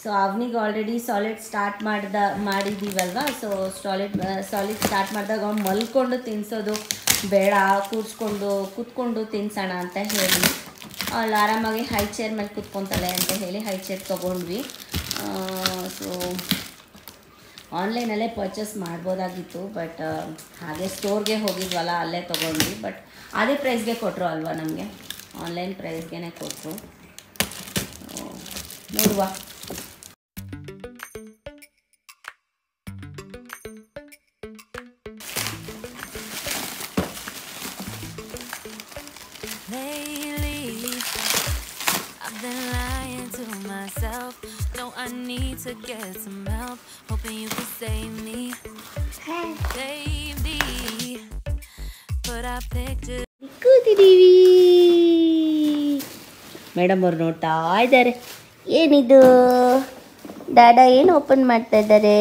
So ಅವನಿಗೆ already solid start ಮಾಡ್ದ ಮಾಡಿದ್ದೀವಲ್ವ ಸೊ ಸಾಲಿಡ್ ಸಾಲಿಡ್ ಸ್ಟಾರ್ಟ್ ಮಾಡಿದಾಗ ಅವ್ನು ಮಲ್ಕೊಂಡು ತಿನ್ನಿಸೋದು ಬೇಡ ಕೂರಿಸ್ಕೊಂಡು ಕೂತ್ಕೊಂಡು ತಿನ್ಸೋಣ ಅಂತ ಹೇಳಿ ಅವಳು ಆರಾಮಾಗಿ ಹೈ ಚೇರ್ ಮೇಲೆ ಕೂತ್ಕೊತಾಳೆ ಅಂತ ಹೇಳಿ ಹೈ ಚೇರ್ ತೊಗೊಂಡ್ವಿ ಸೊ ಆನ್ಲೈನಲ್ಲೇ ಪರ್ಚೇಸ್ ಮಾಡ್ಬೋದಾಗಿತ್ತು ಬಟ್ ಹಾಗೆ ಸ್ಟೋರ್ಗೆ ಹೋಗಿದ್ವಲ್ಲ ಅಲ್ಲೇ ತೊಗೊಂಡ್ವಿ ಬಟ್ ಅದೇ ಪ್ರೈಸ್ಗೆ ಕೊಟ್ಟರು ಅಲ್ವಾ ನಮಗೆ ಆನ್ಲೈನ್ ಪ್ರೈಸ್ಗೆ ಕೊಟ್ಟರು ನೋಡುವ Lately, I've been lying to myself. No, I need to get some help. Hoping you can save me. Baby, put our pictures. ಕೂತಿದ್ದೀವಿ ಮೇಡಮ್ ಅವ್ರು ನೋಡ್ತಾ ಇದ್ದಾರೆ ಏನಿದು ದಾದಾ ಏನು ಓಪನ್ ಮಾಡ್ತಾ ಇದ್ದಾರೆ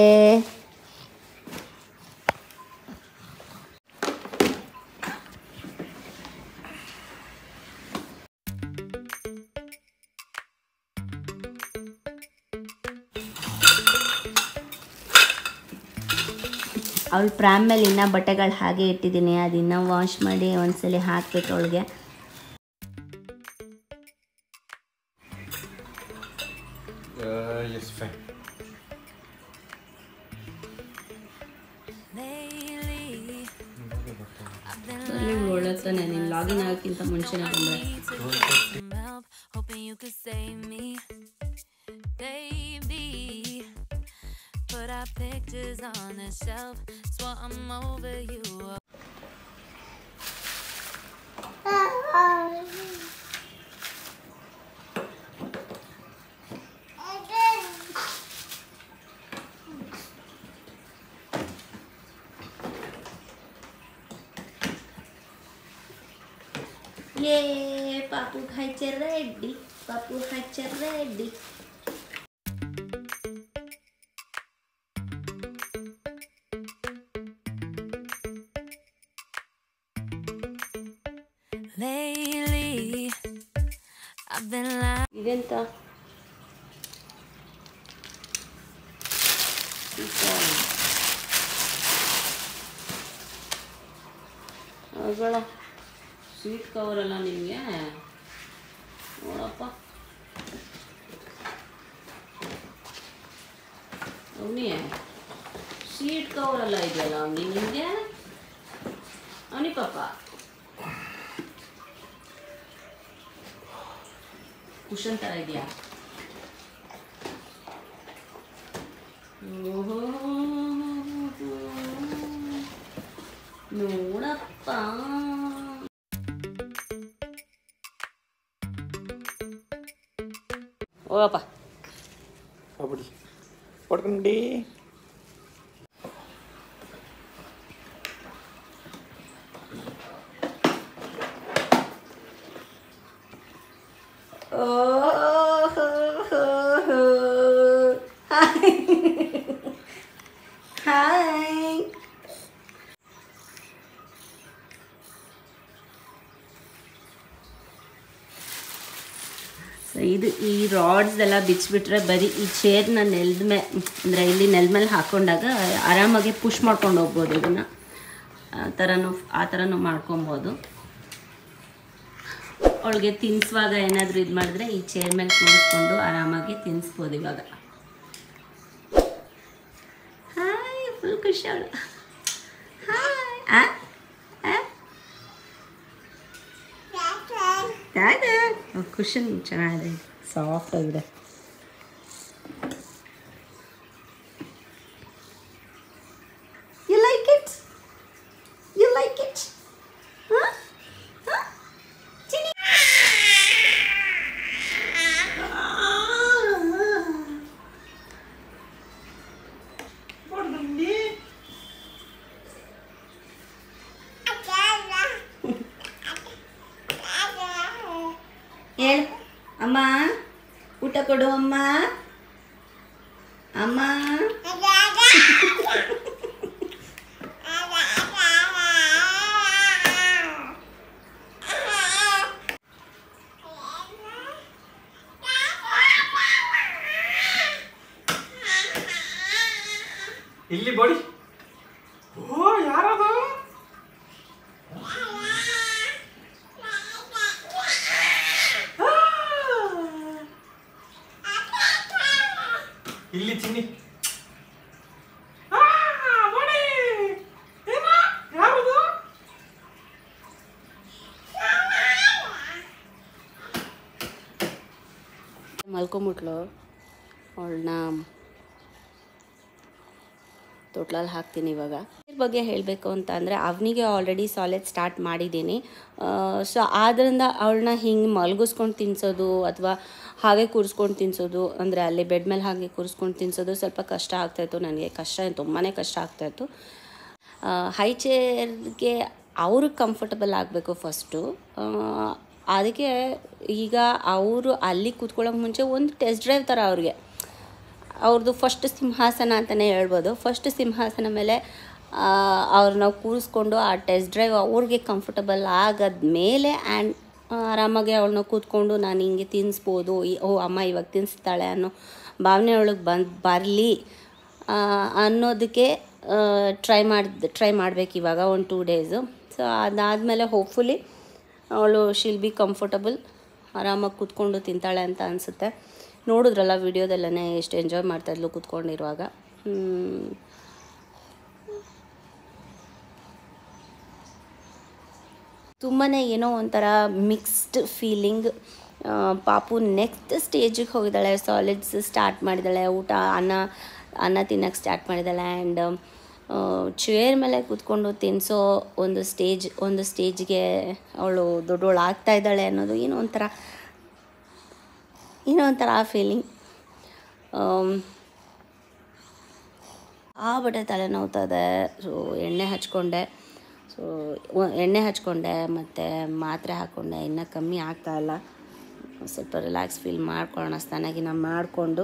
ಅವಳು ಪ್ರ್ಯಾಮ್ ಮೇಲೆ ಇನ್ನೂ ಬಟ್ಟೆಗಳು ಹಾಗೆ ಇಟ್ಟಿದ್ದೀನಿ ಅದನ್ನ ವಾಶ್ ಮಾಡಿ ಒಂದ್ಸಲಿ ಹಾಕ್ಬೇಕು ಅವಳಿಗೆ Uh, yes, fine. Lately, I've been ಒಳ್ಳೆ ತಾನೆ ನೀನು ಲಾಗಿನ್ ಆಗೋಕ್ಕಿಂತ ಮುಂಚೆನೇ ಬಂದರೆ need to get some help. Hoping you can save me. Baby, put our pictures on the shelf. Swore I'm over you. ಏ ಪಾಪು ಹಚ್ಚ ರೆಡ್ಡಿ ಪಾಪು ಹಚ್ಚ Reddy Lately, I've been lying. ಇದೆಂತ ಅವುಗಳ ಸ್ವೀಟ್ ಕವರ್ ಅಲ್ಲ ನಿಮಗೆ ನೋಡಪ್ಪ ಅವನಿ ಸ್ವೀಟ್ ಕವರ್ ಎಲ್ಲ ಇದೆಯಲ್ಲ ಅವನಿ ನಿಮಗೆ ಅವನಿ ಪಾಪ ಕುಶನ್ ಥರ ಇದೆಯಾ ಓಹೋ ನೋಡಪ್ಪ ಹೋಗಪ್ಪ ಹೋಗ್ಬಿಡಿ ಪಡ್ಕೊಂಡಿ ಹಾಯ್ ಸೊ ಇದು ಈ ರಾಡ್ಸ್ ಎಲ್ಲ ಬಿಚ್ಚಿಬಿಟ್ರೆ ಬರೀ ಈ ಚೇರ್ನ ನೆಲದ ಮೇ ಅಂದರೆ ಇಲ್ಲಿ ನೆಲದ ಮೇಲೆ ಹಾಕೊಂಡಾಗ ಆರಾಮಾಗಿ ಪುಷ್ ಮಾಡ್ಕೊಂಡು ಹೋಗ್ಬೋದು ಇದನ್ನು ಆ ಥರನೂ ಆ ಥರನೂ ಮಾಡ್ಕೊಬೋದು ಅವಳಿಗೆ ತಿನ್ನಿಸುವಾಗ ಏನಾದರೂ ಇದು ಮಾಡಿದ್ರೆ ಈ ಚೇರ್ ಮೇಲೆ ಕೂರಿಸ್ಕೊಂಡು ಆರಾಮಾಗಿ ತಿನ್ನಿಸ್ಬೋದು ಇವಾಗ ಹಾಯ್ ಫುಲ್ ಖುಷಿ ಅವಳು ಹಾಯ್ ಆ ಆ? ದಾದಾ ಕುಷನ್ ಚೆನ್ನಾಗಿದೆ ಸಾಫ್ಟ್ ಆಗಿದೆ you like it you like it ಹೇಳು ಅಮ್ಮ ಊಟ ಕೊಡು ಅಮ್ಮ ಅಮ್ಮ ಇಲ್ಲಿ ಬಡಿ ಓ ಯಾರದು ಆ! ಇಲ್ಲಿ ಚಿನ್ನಿ ಆ, ಬಡಿ! ಏನ? ಯಾರದು? ಮಲ್ಕೊಂಬಿಟ್ಲು ಅವಳನ್ನ ತೊಟ್ಲಲ್ಲಿ ಹಾಕ್ತೀನಿ ಇವಾಗ ಇದ್ರ ಬಗ್ಗೆ ಹೇಳಬೇಕು ಅಂತ ಅಂದರೆ ಅವನಿಗೆ ಆಲ್ರೆಡಿ ಸಾಲಿಡ್ ಸ್ಟಾರ್ಟ್ ಮಾಡಿದ್ದೀನಿ ಸೊ ಆದ್ದರಿಂದ ಅವಳನ್ನ ಹಿಂಗೆ ಮಲಗಿಸ್ಕೊಂಡು ತಿನ್ನಿಸೋದು ಅಥವಾ ಹಾಗೆ ಕೂರಿಸ್ಕೊಂಡು ತಿನ್ನಿಸೋದು ಅಂದರೆ ಅಲ್ಲಿ ಬೆಡ್ ಮೇಲೆ ಹಾಗೆ ಕೂರಿಸ್ಕೊಂಡು ತಿನ್ನಿಸೋದು ಸ್ವಲ್ಪ ಕಷ್ಟ ಆಗ್ತಾಯಿತ್ತು ನನಗೆ ಕಷ್ಟ ತುಂಬಾ ಕಷ್ಟ ಆಗ್ತಾಯಿತ್ತು ಹೈ ಚೇರ್ಗೆ ಅವ್ರಿಗೆ ಕಂಫರ್ಟಬಲ್ ಆಗಬೇಕು ಫಸ್ಟು ಅದಕ್ಕೆ ಈಗ ಅವರು ಅಲ್ಲಿ ಕೂತ್ಕೊಳ್ಳೋಕೆ ಮುಂಚೆ ಒಂದು ಟೆಸ್ಟ್ ಡ್ರೈವ್ ಥರ ಅವ್ರಿಗೆ ಅವ್ರದ್ದು ಫಸ್ಟ್ ಸಿಂಹಾಸನ ಅಂತಲೇ ಹೇಳ್ಬೋದು ಫಸ್ಟ್ ಸಿಂಹಾಸನ ಮೇಲೆ ಅವ್ರು ನಾವು ಕೂರಿಸ್ಕೊಂಡು ಆ ಟೆಸ್ಟ್ ಡ್ರೈವ್ ಅವ್ರಿಗೆ ಕಂಫರ್ಟಬಲ್ ಆಗಾದ್ಮೇಲೆ ಆ್ಯಂಡ್ ಆರಾಮಾಗಿ ಅವಳನ್ನ ಕೂತ್ಕೊಂಡು ನಾನು ಹಿಂಗೆ ತಿನ್ನಿಸ್ಬೋದು ಈ- ಓ ಅಮ್ಮ ಇವಾಗ ತಿನ್ನಿಸ್ತಾಳೆ ಅನ್ನೋ ಭಾವನೆ ಒಳಗೆ ಬಂದು ಬರಲಿ ಅನ್ನೋದಕ್ಕೆ ಟ್ರೈ ಮಾಡಿ ಟ್ರೈ ಮಾಡ್ಬೇಕು ಇವಾಗ ಒಂದು ಟೂ ಡೇಸು ಸೊ ಅದಾದಮೇಲೆ ಹೋಪ್ಫುಲಿ ಅವಳು ಶಿಲ್ ಬಿ ಕಂಫರ್ಟಬಲ್ ಆರಾಮಾಗಿ ಕೂತ್ಕೊಂಡು ತಿಂತಾಳೆ ಅಂತ ಅನಿಸುತ್ತೆ ನೋಡಿದ್ರಲ್ಲ ವಿಡಿಯೋದಲ್ಲೇ ಎಷ್ಟು ಎಂಜಾಯ್ ಮಾಡ್ತಾಯಿದ್ಲು ಕೂತ್ಕೊಂಡಿರುವಾಗ ಹ್ಮ್. ತುಂಬಾ ಏನೋ ಒಂಥರ ಮಿಕ್ಸ್ಡ್ ಫೀಲಿಂಗ್ ಪಾಪು ನೆಕ್ಸ್ಟ್ ಸ್ಟೇಜಿಗೆ ಹೋಗಿದ್ದಾಳೆ ಸಾಲಿಡ್ಸ್ ಸ್ಟಾರ್ಟ್ ಮಾಡಿದ್ದಾಳೆ ಊಟ ಅನ್ನ ಅನ್ನ ತಿನ್ನೋಕ್ಕೆ ಸ್ಟಾರ್ಟ್ ಮಾಡಿದ್ದಾಳೆ ಆ್ಯಂಡ್ ಚೇರ್ ಮೇಲೆ ಕೂತ್ಕೊಂಡು ತಿನ್ನಿಸೋ ಒಂದು ಸ್ಟೇಜ್ ಒಂದು ಸ್ಟೇಜ್ಗೆ ಅವಳು ದೊಡ್ಡವಳು ಆಗ್ತಾ ಇದ್ದಾಳೆ ಅನ್ನೋದು ಏನೋ ಒಂಥರ ಏನೋ ಒಂಥರ ಆ ಫೀಲಿಂಗ್ ಆ ಬಟ್ಟೆ ತಲೆ ನೋವ್ತಾ ಇದೆ ಸೊ ಎಣ್ಣೆ ಹಚ್ಕೊಂಡೆ ಸೊ ಎಣ್ಣೆ ಹಚ್ಕೊಂಡೆ ಮತ್ತು ಮಾತ್ರೆ ಹಾಕ್ಕೊಂಡೆ ಇನ್ನೂ ಕಮ್ಮಿ ಆಗ್ತಾ ಇಲ್ಲ ಸ್ವಲ್ಪ ರಿಲ್ಯಾಕ್ಸ್ ಫೀಲ್ ಮಾಡ್ಕೊಳ್ಳೋಣ ಸ್ನಾನಾಗಿನ ಮಾಡಿಕೊಂಡು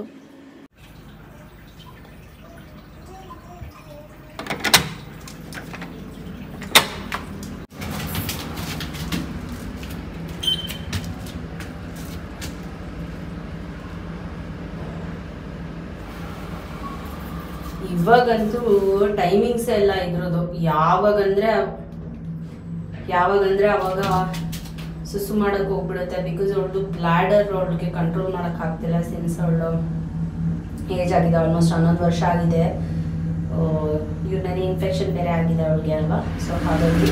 ಇವಾಗಂತೂ ಟೈಮಿಂಗ್ಸ್ ಎಲ್ಲ ಇದ್ರದ್ದು ಯಾವಾಗಂದ್ರೆ ಯಾವಾಗಂದ್ರೆ ಅವಾಗ ಸುಸು ಮಾಡಕ್ ಹೋಗ್ಬಿಡುತ್ತೆ ಬಿಕಾಸ್ ಅವಳದು ಬ್ಲಾಡರ್ ಅವಳಿಗೆ ಕಂಟ್ರೋಲ್ ಮಾಡಕ್ ಆಗ್ತಿಲ್ಲ ಸಿನ್ಸ್ ಅವಳು ಏಜ್ ಆಗಿದೆ ಆಲ್ಮೋಸ್ಟ್ ಹನ್ನೊಂದು ವರ್ಷ ಆಗಿದೆ ಯೂರಿನರಿ ಇನ್ಫೆಕ್ಷನ್ ಬೇರೆ ಆಗಿದೆ ಅವಳಿಗೆ ಅಲ್ವಾ ಸೊ ಹಾಗಾಗಿ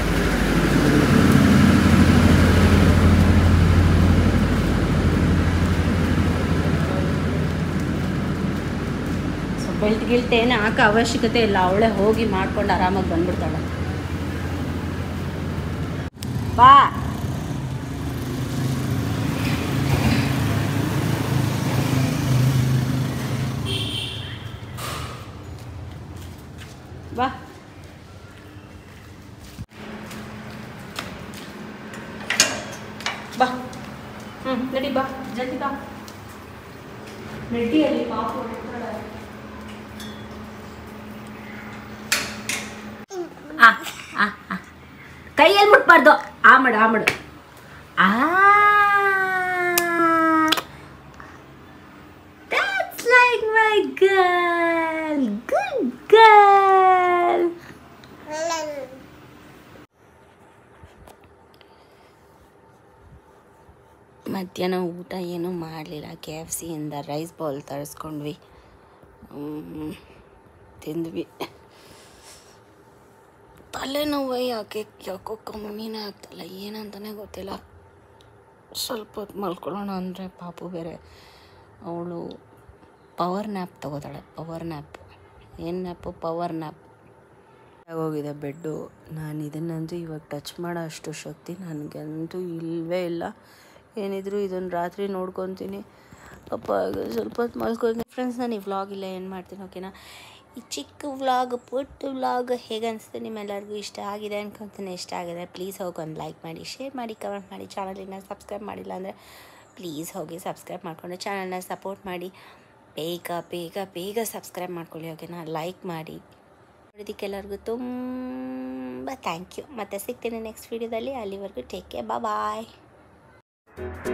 ಸೊ ಬೆಲ್ಟ್ ಗಿಲ್ಟ್ ಏನು ಹಾಕೋ ಅವಶ್ಯಕತೆ ಇಲ್ಲ ಅವಳೇ ಹೋಗಿ ಮಾಡ್ಕೊಂಡು ಆರಾಮಾಗಿ ಬಂದ್ಬಿಡ್ತಾಳೆ ಬಾ ಬಾ ಬಾ ಹ್ಞೂ ನಡಿ ಬಾ ಜಲ್ದಿ ಬಾ ನಡಿಯಲ್ಲಿ ಪಾಪು ಹೊರಡ್ತಾಳೆ. ಆ ಆ ಆ ಕೈಯಲ್ಲಿ ಮುಟ್ಬಾರ್ದು ಆ ಮಾಡು ಆ ಮಾಡು ಆ That's like my girl. Good girl. ಮಧ್ಯಾಹ್ನ ಊಟ ಏನೂ ಮಾಡಲಿಲ್ಲ ಕೆ ಎಫ್ ಸಿಯಿಂದ ರೈಸ್ ಬೌಲ್ ತರಿಸ್ಕೊಂಡ್ವಿ ಹ್ಮ್, ತಿಂದ್ವಿ ತಲೆನೋವು ಯಾಕೆ ಯಾಕೋ ಕಮ್ಮಿನೇ ಆಗ್ತಲ್ಲ ಏನಂತಲೇ ಗೊತ್ತಿಲ್ಲ ಸ್ವಲ್ಪ ಹೊತ್ತು ಮಲ್ಕೊಳ್ಳೋಣ ಅಂದರೆ ಪಾಪು ಬೇರೆ ಅವಳು ಪವರ್ ನ್ಯಾಪ್ ತಗೋತಾಳೆ ಪವರ್ ನ್ಯಾಪ್ ಏನು ನ್ಯಾಪು ಪವರ್ ನ್ಯಾಪ್ ಹೋಗಿದೆ ಬೆಡ್ಡು ನಾನು ಇದನ್ನಂತೂ ಇವಾಗ ಟಚ್ ಮಾಡೋ ಅಷ್ಟು ಶಕ್ತಿ ನನಗಂತೂ ಇಲ್ಲವೇ ಇಲ್ಲ ಏನಿದ್ರು ಇದನ್ನು ರಾತ್ರಿ ನೋಡ್ಕೊತೀನಿ ಅಪ್ಪ ಇದು ಸ್ವಲ್ಪ ಹೊತ್ತು ಮಲ್ಕೊಂಡು ಫ್ರೆಂಡ್ಸ್ ನಾನು ಈ ವ್ಲಾಗ್ ಇಲ್ಲ ಏನು ಮಾಡ್ತೀನಿ ಓಕೆನಾ ಈ ಚಿಕ್ಕ ವ್ಲಾಗ್ ಪುಟ್ಟ ವ್ಲಾಗ್ ಹೇಗೆ ಅನಿಸುತ್ತೆ ನಿಮ್ಮೆಲ್ಲರಿಗೂ ಇಷ್ಟ ಆಗಿದೆ ಅನ್ಕೊತೀನಿ ಇಷ್ಟ ಆಗಿದೆ ಪ್ಲೀಸ್ ಹೋಗಿ ಒಂದು ಲೈಕ್ ಮಾಡಿ ಶೇರ್ ಮಾಡಿ ಕಮೆಂಟ್ ಮಾಡಿ ಚಾನಲಿನ ಸಬ್ಸ್ಕ್ರೈಬ್ ಮಾಡಿಲ್ಲ ಅಂದರೆ ಪ್ಲೀಸ್ ಹೋಗಿ ಸಬ್ಸ್ಕ್ರೈಬ್ ಮಾಡಿಕೊಂಡು ಚಾನಲ್ನ ಸಪೋರ್ಟ್ ಮಾಡಿ ಬೇಗ ಬೇಗ ಬೇಗ ಸಬ್ಸ್ಕ್ರೈಬ್ ಮಾಡ್ಕೊಳ್ಳಿ ಓಕೆನಾ ಲೈಕ್ ಮಾಡಿ ನೋಡೋದಕ್ಕೆಲ್ಲರಿಗೂ ತುಂಬ ಥ್ಯಾಂಕ್ ಯು ಮತ್ತೆ ಸಿಗ್ತೀನಿ ನೆಕ್ಸ್ಟ್ ವೀಡಿಯೋದಲ್ಲಿ ಅಲ್ಲಿವರೆಗೂ ಟೇಕ್ ಕೇರ್ ಬಾಯ್